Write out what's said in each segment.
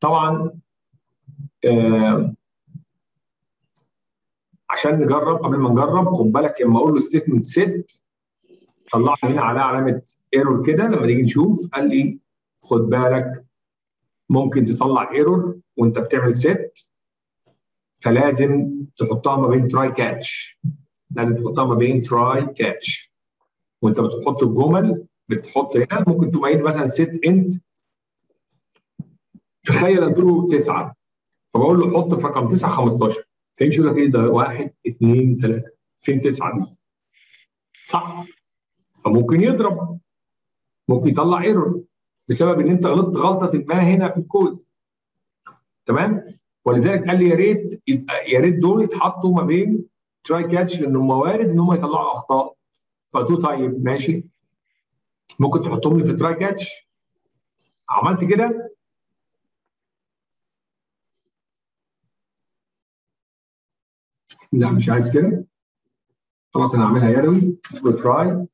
طبعا آه عشان نجرب قبل ما نجرب خد بالك لما اقول له ستيتمنت سيت طلع لي هنا عليها علامه ايرور كده لما نيجي نشوف قال لي خد بالك ممكن تطلع ايرور وانت بتعمل سيت فلازم تحطها ما بين تراي كاتش لازم تحطها ما بين تراي كاتش وانت بتحط الجمل بتحط هنا ممكن تقوم قايل مثلا سيت انت تخيل اديله تسعه فبقول له حط في رقم 9 15 فيمشي يقول لك ايه ده واحد اثنين ثلاثه فين تسعه دي؟ صح؟ فممكن يضرب ممكن يطلع ايرور بسبب ان انت غلطت غلطه ما هنا في الكود تمام؟ ولذلك قال لي يا ريت يبقى يا ريت دول يتحطوا ما بين تراي كاتش لان هم وارد ان هم يطلعوا اخطاء فقلت له طيب ماشي ممكن تحطهم لي في تراي كاتش عملت كده لا مش عايز كده خلاص انا هعملها يدوي تراي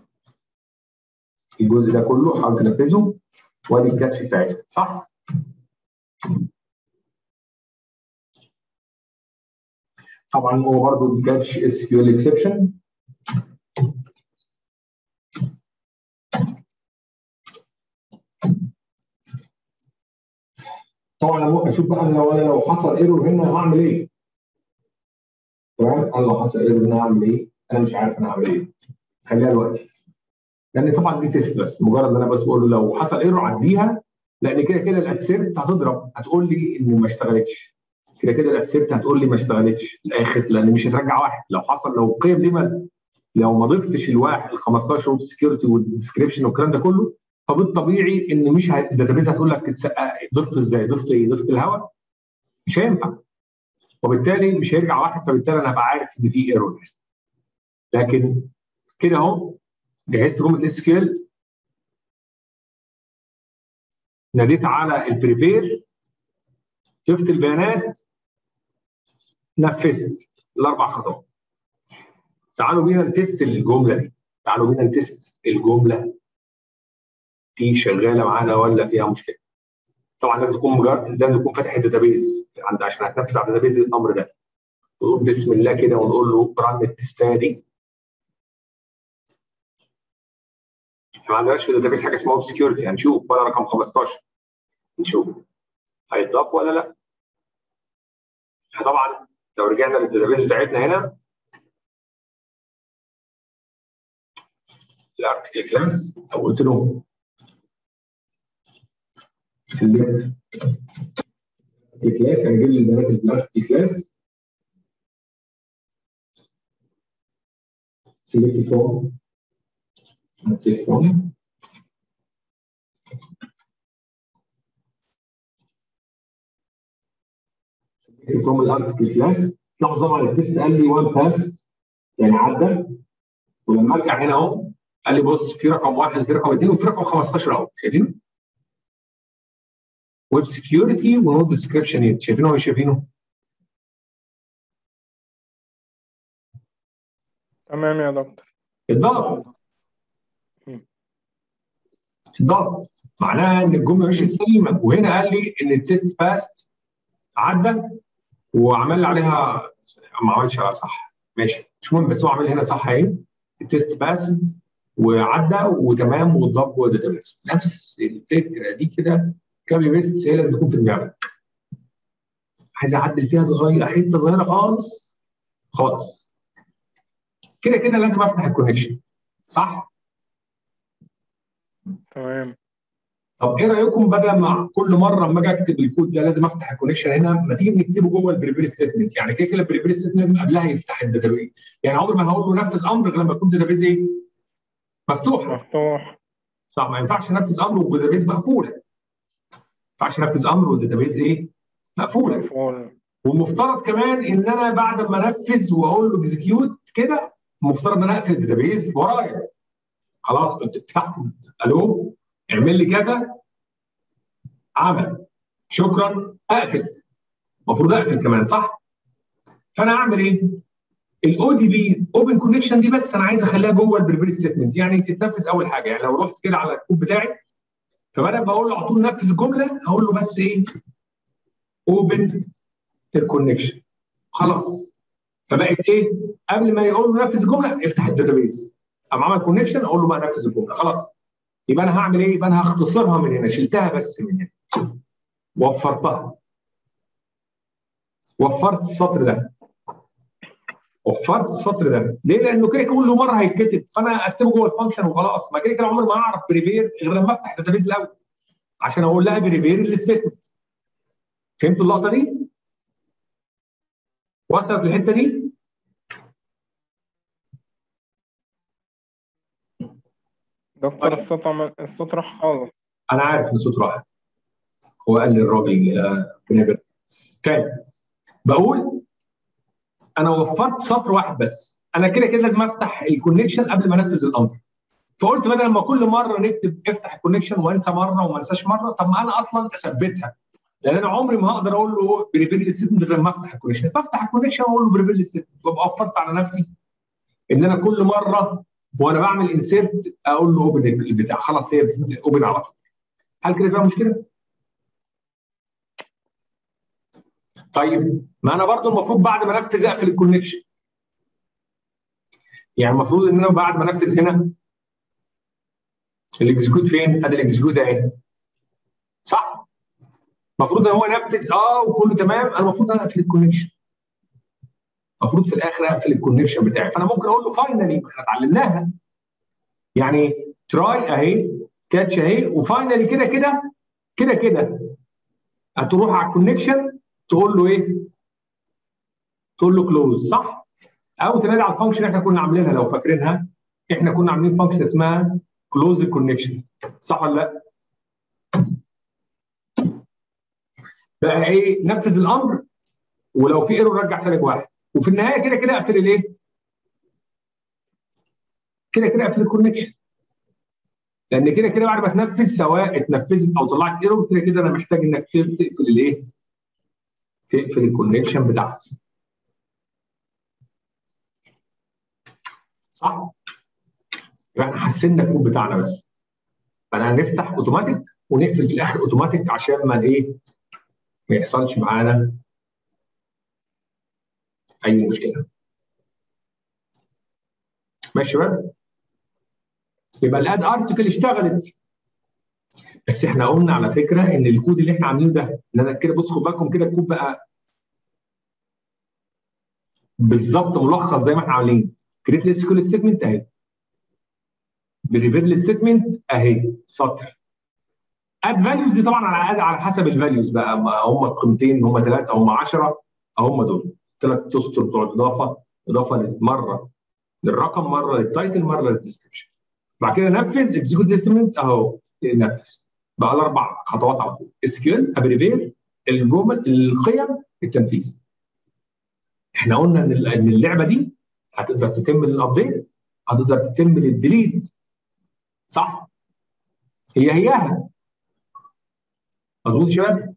الجزء ده كله حاول تنفذه وادي الكاتش بتاعتها صح؟ طبعا هو برضه الكاتش اس كيو ال اكسبشن طبعا لما اشوف بقى لو انا لو حصل ايرور هنا هعمل ايه؟ تمام انا لو حصل ايرور هنا هعمل ايه؟ انا مش عارف انا هعمل ايه خليها دلوقتي لان طبعا دي تيست بس مجرد ان انا بس بقول له لو حصل ايرور عديها لان كده كده الاسيرت هتضرب هتقول لي ان ما اشتغلتش كده كده الاسيرت هتقول لي ما اشتغلتش الاخر لان مش هترجع واحد لو حصل لو القيم دي ما لو ما ضفتش الواحد ال 15 والسكيورتي والديسكربشن والكلام ده كله فبالطبيعي ان مش الداتابيز هتقول لك ضفت ازاي؟ ضفت ايه؟ ضفت الهواء؟ مش هينفع وبالتالي مش هيرجع واحد فبالتالي انا هبقى عارف ان في ايرور لكن كده اهو جهزت جمله اس كيل ناديت على البريبير شفت البيانات نفذت الاربع خطوات تعالوا بينا نتست الجمله دي تعالوا بينا نتست الجمله دي شغاله معانا ولا فيها مشكله طبعا لازم تكون مجرد لازم تكون فاتح الداتابيز عند عشان هتنفذ على الداتابيز الامر ده نقول بسم الله كده ونقول له رن التستايه دي ما عندناش في الداتابيز حاجه اسمها سكيورتي هنشوف ولا رقم 15 نشوف هيتضاف ولا لا طبعا لو رجعنا للداتابيز بتاعتنا هنا الارتكل كلاس او قلت له سلكت كلاس يعني جيب لي البيانات اللي في الارتكل كلاس سلكت فروم سلكت فروم فروم الارتكل كلاس لاحظوا طبعا التست قال لي وان باس يعني عدى ولما ارجع هنا اهو قال لي بص في رقم واحد في رقم اثنين وفي رقم 15 اهو شايفينه؟ ويب سكيورتي ونوت ديسكربشن شايفينه ولا مش شايفينه؟ تمام يا دكتور الضغط الضغط معناها ان الجمله مش سليمه وهنا قال لي ان التست باست عدى وعمل لي عليها ما عملش عليها صح ماشي مش مهم بس هو عمل هنا صح اهي التست باست وعدى وتمام واتضاف جوه الداتابيس نفس الفكره دي كده كابي بيست هي لازم تكون في دماغك عايز اعدل فيها صغيره حته صغيره خالص خالص كده كده لازم افتح الكونكشن صح؟ تمام طب ايه رايكم بدل ما كل مره لما اجي اكتب الكود ده لازم افتح الكونكشن هنا ما تيجي نكتبه جوه البريبير ستيتمنت يعني كده كده البريبير ستيتمنت لازم قبلها يفتح الداتابيز يعني عمر ما هقول له نفذ امر غير لما يكون الداتابيز ايه؟ مفتوحه مفتوح صح ما ينفعش انفذ امر والداتابيز مقفوله ما ينفعش انفذ امر والداتابيز ايه؟ مقفوله مقفول والمفترض كمان ان انا بعد ما انفذ واقول له اكزكيوت كده المفترض ان انا اقفل الداتابيز ورايا خلاص كنت فتحت الو اعمل لي كذا عمل شكرا اقفل المفروض اقفل كمان صح؟ فانا اعمل ايه؟ الاو دي بي اوبن كونكشن دي بس انا عايز اخليها جوه البريبير ستيتمنت يعني تتنفذ اول حاجه يعني لو رحت كده على الكود بتاعي فبدل ما اقول له على طول نفذ الجمله هقول له بس ايه؟ اوبن الكونكشن خلاص فبقت ايه قبل ما يقول له نفذ الجمله افتح الداتابيز قام عمل كونكشن اقول له بقى نفذ الجمله خلاص يبقى انا هعمل ايه؟ يبقى انا هختصرها من هنا شلتها بس من هنا وفرتها وفرت السطر ده وفرت السطر ده ليه؟ لانه كده كل مره هيتكتب فانا اكتبه جوه الفانكشن وخلاص ما كده كده عمري ما هعرف بريبير غير لما افتح الداتابيز الاول عشان اقول لها بريبير للستمنت فهمتوا اللقطه دي؟ وصلت الحته دي؟ دكتور الصوت عمل الصوت راح خالص انا عارف ان الصوت راح هو قال للراجل آه، ربنا تاني بقول انا وفرت سطر واحد بس انا كده كده لازم افتح الكونكشن قبل ما انفذ الامر فقلت بدل ما كل مره نكتب افتح الكونكشن وانسى مره وما انساش مره طب ما انا اصلا اثبتها لان انا عمري ما هقدر اقول له بريفير الستمنت غير ما افتح الكونكشن فافتح الكونكشن واقول له بريفير الستمنت وابقى وفرت على نفسي ان انا كل مره وانا بعمل انسيرت اقول له اوبن البتاع خلاص هي اوبن على طول هل كده فيها مشكله؟ طيب ما انا برضو المفروض بعد ما انفذ اقفل الكونكشن يعني المفروض ان انا بعد ما انفذ هنا الاكزكيوت فين؟ ادي الاكزكيوت اهي صح؟ المفروض ان هو ينفذ اه وكله تمام انا المفروض انا اقفل الكونكشن المفروض في الاخر اقفل الكونكشن بتاعي فانا ممكن اقول له فاينلي احنا اتعلمناها يعني تراي اهي كاتش اهي وفاينلي كده كده كده كده هتروح على الكونكشن تقول له ايه؟ تقول له كلوز صح؟ او تنادي على الفانكشن احنا كنا عاملينها لو فاكرينها احنا كنا عاملين فانكشن اسمها كلوز الكونكشن صح ولا لا؟ بقى ايه نفذ الامر ولو في ايرور رجع سالب واحد وفي النهايه كده كده اقفل الايه؟ كده كده اقفل الكونكشن لان كده كده بعد ما تنفذ سواء اتنفذت او طلعت ايرور كده كده انا محتاج انك تقفل الايه؟ تقفل الكونكشن بتاعك صح؟ يبقى احنا حسنا الكود بتاعنا بس فانا هنفتح اوتوماتيك ونقفل في الاخر اوتوماتيك عشان ما ايه ما يحصلش معانا اي مشكله ماشي بقى يبقى الاد ارتكل اشتغلت بس احنا قلنا على فكره ان الكود اللي احنا عاملينه ده ان انا كده بص خد بالكم كده الكود بقى بالظبط ملخص زي ما احنا عاملين كريت ليتس كول ستيتمنت اهي بريفير ستيتمنت اهي سطر اد فاليوز دي طبعا على على حسب الفاليوز بقى هم القيمتين هم ثلاثه هم 10 هم دول ثلاث اسطر بتوع الاضافه اضافه مره للرقم مره للتايتل مره للديسكربشن بعد كده نفذ اكزيكيوت ستيتمنت اهو نفذ بقى الاربع خطوات على طول اس كيو ال ابريفير الجمل القيم التنفيذ احنا قلنا ان ان اللعبه دي هتقدر تتم للابديت هتقدر تتم للديليت صح هي هياها مظبوط يا شباب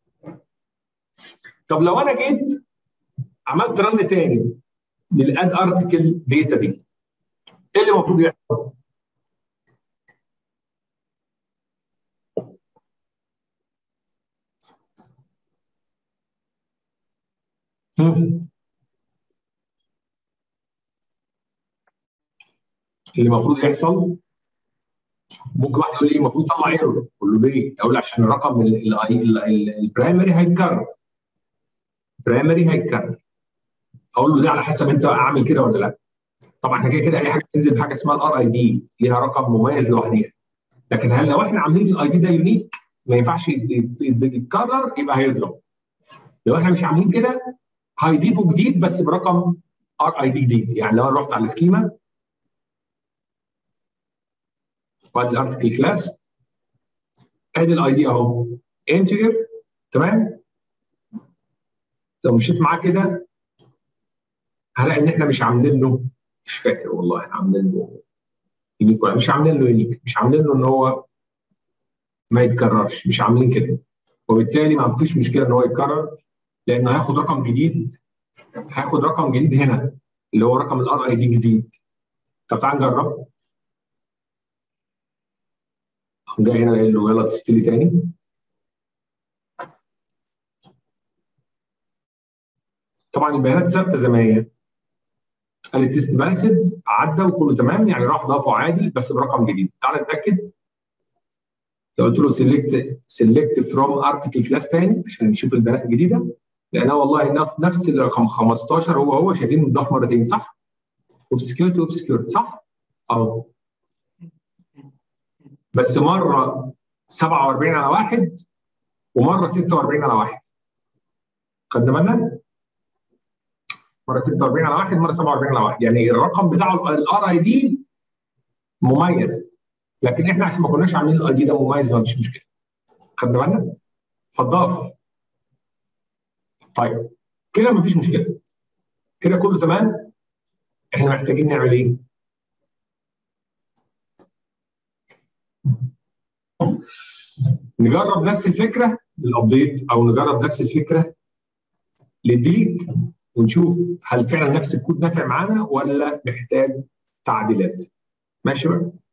طب لو انا جيت عملت رن تاني للاد ارتكل داتا دي ايه اللي المفروض يحصل؟ اللي المفروض يحصل ممكن واحد يقول لي المفروض طلع ايرور اقول له ليه؟ اقول له عشان الرقم البرايمري هيتكرر برايمري هيتكرر اقول له ده على حسب انت عامل كده ولا لا طبعا احنا كده كده اي حاجه بتنزل بحاجه اسمها الار اي دي ليها رقم مميز لوحديها لكن هل لو احنا عاملين الاي دي ده يونيك ما ينفعش يتكرر يبقى هيضرب لو احنا مش عاملين كده هيضيفوا جديد بس برقم ار اي دي جديد يعني لو انا رحت على السكيما وادي الارتكل كلاس ادي الاي دي اهو انتجر تمام لو مشيت معاه كده هلاقي ان احنا مش عاملين له مش فاكر والله احنا عاملين له يونيك ولا مش عاملين له يونيك مش عاملين له ان هو ما يتكررش مش عاملين كده وبالتالي ما فيش مشكله ان هو يتكرر لانه هياخد رقم جديد هياخد رقم جديد هنا اللي هو رقم الار اي دي جديد طب تعال نجرب جاي هنا قايل له يلا تستلي تاني طبعا البيانات ثابته زي ما هي قال التست باسد عدى وكله تمام يعني راح ضافه عادي بس برقم جديد تعال نتاكد لو قلت له سيلكت سيلكت فروم ارتكل كلاس تاني عشان نشوف البيانات الجديده لانها والله نفس الرقم 15 هو هو شايفين اتضاف مرتين صح؟ اوبسكيورتي اوبسكيورتي صح؟ اهو بس مره 47 على واحد ومره 46 على واحد خدنا بالنا؟ مره 46 على واحد مره 47 على واحد يعني الرقم بتاع الار اي دي مميز لكن احنا عشان ما كناش عاملين الاي دي ده مميز ما فيش مشكله خدنا بالنا؟ فاتضاف طيب كده مفيش مشكله كده كله تمام احنا محتاجين نعمل ايه؟ نجرب نفس الفكره للابديت او نجرب نفس الفكره للديليت ونشوف هل فعلا نفس الكود نافع معانا ولا محتاج تعديلات ماشي بقى